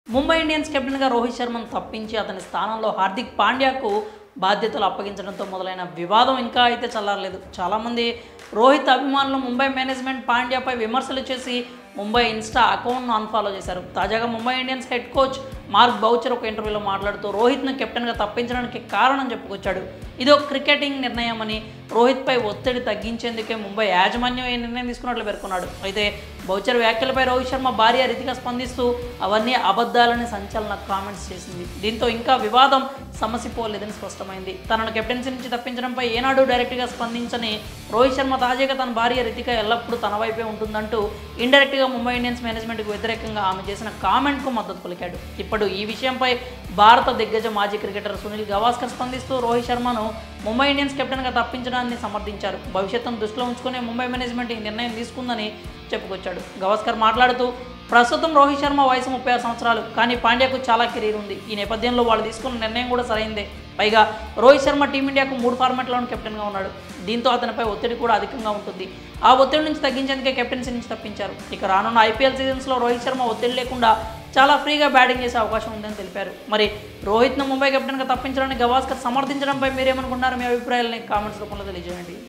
Mumbai Indians కెప్టెన్గా రోహిత్ శర్మను తప్పించి అతని స్థానంలో హార్దిక్ పాండ్యాకు బాధ్యతలు అప్పగించడంతో మొదలైన వివాదం ఇంకా అయితే చల్లారలేదు చాలామంది రోహిత్ అభిమానులు ముంబై మేనేజ్మెంట్ పాండ్యాపై విమర్శలు చేసి ముంబై ఇన్స్టా అకౌంట్ను అన్ఫాలో చేశారు తాజాగా Mumbai Indians head coach Mark Boucher ఒక ఇంటర్వ్యూలో మాట్లాడుతూ రోహిత్ను కెప్టెన్గా తప్పించడానికి కారణం చెప్పుకొచ్చాడు ఇది ఒక క్రికెటింగ్ నిర్ణయం అని రోహిత్పై ఒత్తిడి తగ్గించేందుకే ముంబై యాజమాన్యం ఈ నిర్ణయం తీసుకున్నట్లు పేర్కొన్నాడు అయితే బౌచర్ వ్యాఖ్యలపై రోహిత్ శర్మ భార్య రీతిగా స్పందిస్తూ అవన్నీ అబద్ధాలని సంచలన కామెంట్స్ చేసింది దీంతో ఇంకా వివాదం సమసిపోలేదని స్పష్టమైంది తనను కెప్టెన్సీ నుంచి తప్పించడంపై ఏనాడు డైరెక్ట్గా స్పందించని రోహిత్ శర్మ తాజాగా తన భార్య రితిక ఎల్లప్పుడూ తన వైపే ఉంటుందంటూ ఇండైరెక్ట్గా ముంబై ఇండియన్స్ మేనేజ్మెంట్కు వ్యతిరేకంగా ఆమె చేసిన కామెంట్కు మద్దతు పలికాడు ఇప్పుడు ఈ విషయంపై భారత దిగ్గజ మాజీ క్రికెటర్ సునీల్ గవాస్కర్ స్పందిస్తూ రోహిత్ శర్మను ముంబై ఇండియన్స్ కెప్టెన్గా తప్పించడాన్ని సమర్థించారు భవిష్యత్తును దృష్టిలో ఉంచుకునే ముంబై మేనేజ్మెంట్ ఈ నిర్ణయం తీసుకుందని చెప్పుకొచ్చాడు గవాస్కర్ మాట్లాడుతూ ప్రస్తుతం రోహిత్ శర్మ వయసు ముప్పై ఆరు సంవత్సరాలు కానీ పాండ్యాకు చాలా కెరీర్ ఉంది ఈ నేపథ్యంలో వాళ్ళు తీసుకున్న నిర్ణయం కూడా సరైందే పైగా రోహిత్ శర్మ టీమిండియాకు మూడు ఫార్మాట్లోనూ కెప్టెన్గా ఉన్నాడు దీంతో అతనిపై ఒత్తిడి కూడా అధికంగా ఉంటుంది ఆ ఒత్తిడి నుంచి తగ్గించేందుకే కెప్టెన్సీ నుంచి తప్పించారు ఇక రానున్న ఐపీఎల్ సీజన్స్లో రోహిత్ శర్మ ఒత్తిడి లేకుండా చాలా ఫ్రీగా బ్యాటింగ్ చేసే అవకాశం ఉందని తెలిపారు మరి రోహిత్ను ముంబై కెప్టెన్గా తప్పించడానికి గవాస్కర్ సమర్థించడంపై మీరేమనుకుంటున్నారు మీ అభిప్రాయాలని కామెంట్స్ రూపంలో తెలియజేయండి